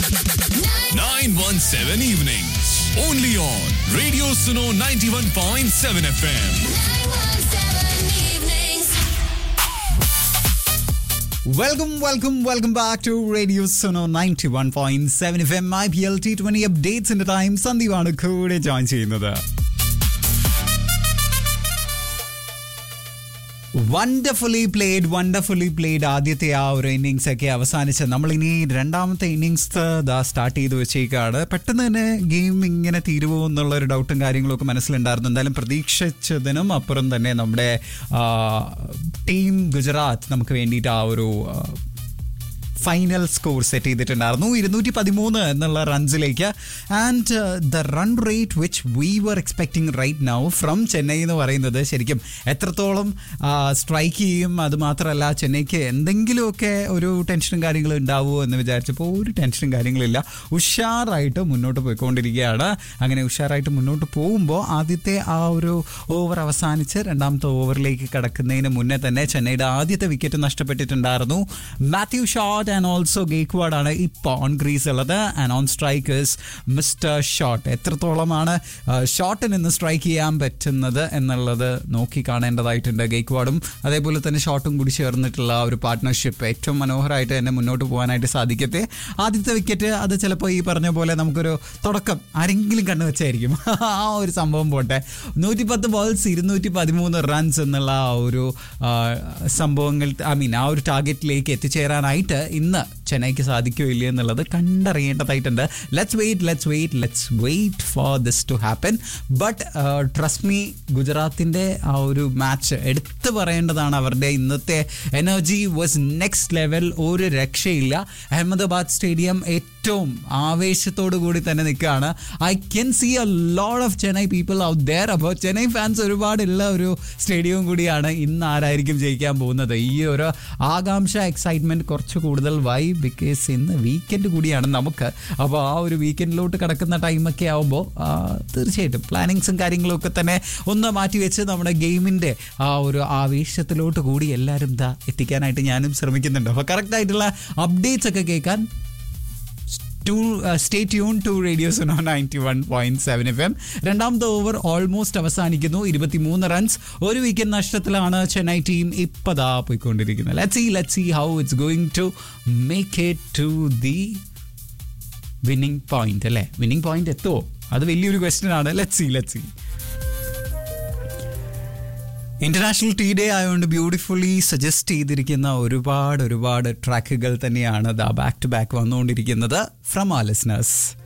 917 evenings. Only on Radio Suno 91.7 FM. Welcome welcome welcome back to radio Suno ninety one point seven F M I P L T twenty അപ്ഡേറ്റ്സിന്റെ time സന്ദീപാണ് കൂടെ join ചെയ്യുന്നത് wonderfully played wonderfully played ആദ്യത്തെ ആ ഒരു innings ഒക്കെ അവസാനിച്ച് നമ്മളിനി രണ്ടാമത്തെ ഇന്നിങ്സ് ദാ സ്റ്റാർട്ട് ചെയ്ത് വെച്ചേക്കാണ് പെട്ടെന്ന് തന്നെ ഗെയിം ഇങ്ങനെ തീരുമോ എന്നുള്ള ഒരു ഡൗട്ടും കാര്യങ്ങളും ഒക്കെ മനസ്സിലുണ്ടായിരുന്നു എന്തായാലും പ്രതീക്ഷിച്ചതിനും അപ്പുറം തന്നെ നമ്മുടെ ടീം ഗുജറാത്ത് നമുക്ക് വേണ്ടിയിട്ട് ആ ഒരു ആ, ഫൈനൽ സ്കോർ സെറ്റ് ചെയ്തിട്ടുണ്ടായിരുന്നു ഇരുന്നൂറ്റി പതിമൂന്ന് എന്നുള്ള റൺസിലേക്ക് and the run rate which we were expecting right now from Chennai എന്ന് പറയുന്നത് ശരിക്കും എത്രത്തോളം സ്ട്രൈക്ക് ചെയ്യും അത് മാത്രമല്ല ചെന്നൈക്ക് എന്തെങ്കിലുമൊക്കെ ഒരു ടെൻഷനും കാര്യങ്ങളും ഉണ്ടാവുമോ എന്ന് വിചാരിച്ചപ്പോൾ ഒരു ടെൻഷനും കാര്യങ്ങളില്ല ഉഷാറായിട്ട് മുന്നോട്ട് പോയിക്കൊണ്ടിരിക്കുകയാണ് അങ്ങനെ ഉഷാറായിട്ട് മുന്നോട്ട് പോകുമ്പോൾ ആദ്യത്തെ ആ ഒരു ഓവർ അവസാനിച്ച് രണ്ടാമത്തെ ഓവറിലേക്ക് കടക്കുന്നതിന് മുന്നേ തന്നെ ചെന്നൈയുടെ ആദ്യത്തെ വിക്കറ്റ് നഷ്ടപ്പെട്ടിട്ടുണ്ടായിരുന്നു മാത്യു ഷോട്ട് ആൻഡ് ഓൾസോ ഗേക്വാഡാണ് ഇപ്പോൾ ഓൺ ക്രീസ് ഉള്ളത് and on strikers mister Short എത്രത്തോളമാണ് ഷോട്ടിൽ നിന്ന് സ്ട്രൈക്ക് ചെയ്യാൻ പറ്റുന്നത് എന്നുള്ളത് നോക്കി കാണേണ്ടതായിട്ടുണ്ട് ഗേക്വാഡും അതേപോലെ തന്നെ ഷോട്ടും കൂടി ചേർന്നിട്ടുള്ള ആ ഒരു പാർട്ട്ണർഷിപ്പ് ഏറ്റവും മനോഹരമായിട്ട് തന്നെ മുന്നോട്ട് പോകാനായിട്ട് സാധിക്കട്ടെ ആദ്യത്തെ വിക്കറ്റ് അത് ചിലപ്പോൾ ഈ പറഞ്ഞ പോലെ നമുക്കൊരു തുടക്കം ആരെങ്കിലും കണ്ണു വെച്ചായിരിക്കും ആ ഒരു സംഭവം പോട്ടെ നൂറ്റിപ്പത്ത് ബോൾസ് ഇരുന്നൂറ്റി പതിമൂന്ന് റൺസ് എന്നുള്ള ആ ഒരു ആ, സംഭവങ്ങൾ ഐ മീൻ ആ ഒരു ടാർഗറ്റിലേക്ക് എത്തിച്ചേരാനായിട്ട് ഇന്ന് ചെന്നൈക്ക് സാധിക്കുമോ ഇല്ലയോ എന്നുള്ളത് കണ്ടറിയേണ്ടതായിട്ടുണ്ട് let's wait let's wait let's wait for this to happen but trust me ഗുജറാത്തിൻ്റെ ആ ഒരു മാച്ച് എടുത്തു പറയേണ്ടതാണ് അവരുടെ ഇന്നത്തെ എനർജി വാസ് നെക്സ്റ്റ് ലെവൽ ഒരു രക്ഷയില്ല അഹമ്മദാബാദ് സ്റ്റേഡിയം ഏറ്റവും ആവേശത്തോടു കൂടി തന്നെ നിൽക്കുകയാണ് I can see a load of Chennai people out there അപ്പോൾ ചെന്നൈ ഫാൻസ് ഒരുപാടുള്ള ഒരു സ്റ്റേഡിയവും കൂടിയാണ് ഇന്ന് ആരായിരിക്കും ജയിക്കാൻ പോകുന്നത് ഈ ഒരു ആകാംക്ഷ എക്സൈറ്റ്മെന്റ് കുറച്ച് കൂടുതൽ വൈ ബിക്കോസ് ഇന്ന് വീക്കെൻഡ് കൂടിയാണ് നമുക്ക് അപ്പോൾ ആ ഒരു വീക്കെൻഡിലോട്ട് കിടക്കുന്ന ടൈമൊക്കെ ആവുമ്പോൾ തീർച്ചയായിട്ടും പ്ലാനിങ്സും കാര്യങ്ങളും ഒക്കെ തന്നെ ഒന്ന് മാറ്റി വെച്ച് നമ്മുടെ ഗെയിമിൻ്റെ ആ ഒരു ആവേശത്തിലോട്ട് കൂടി എല്ലാവരും ഇതാ എത്തിക്കാനായിട്ട് ഞാനും ശ്രമിക്കുന്നുണ്ട് അപ്പോൾ കറക്റ്റ് ആയിട്ടുള്ള അപ്ഡേറ്റ്സ് ഒക്കെ കേൾക്കാൻ to stay tuned to radio Suno ninety one point seven F M രണ്ടാമത്തെ ഓവർ ഓൾമോസ്റ്റ് അവസാനിക്കുന്നു ഇരുപത്തിമൂന്ന് റൺസ് ഒരു വിക്കറ്റ് നഷ്ടത്തിലാണ് ചെന്നൈ ടീം ഇപ്പതാ പോയിക്കൊണ്ടിരിക്കുന്നത് let see let see how it's going to make it to the winning point അല്ലേ winning point എത്തുമോ അത് വലിയൊരു ക്വസ്റ്റ്യൻ ആണ് let see let see international tea day ആയതുകൊണ്ട് ബ്യൂട്ടിഫുള്ളി സജസ്റ്റ് ചെയ്തിരിക്കുന്ന ഒരുപാട് ഒരുപാട് ട്രാക്കുകൾ തന്നെയാണ് ദാ ബാക്ക് ടു ബാക്ക് വന്നുകൊണ്ടിരിക്കുന്നത് ഫ്രം ആ ലിസ്നേഴ്സ്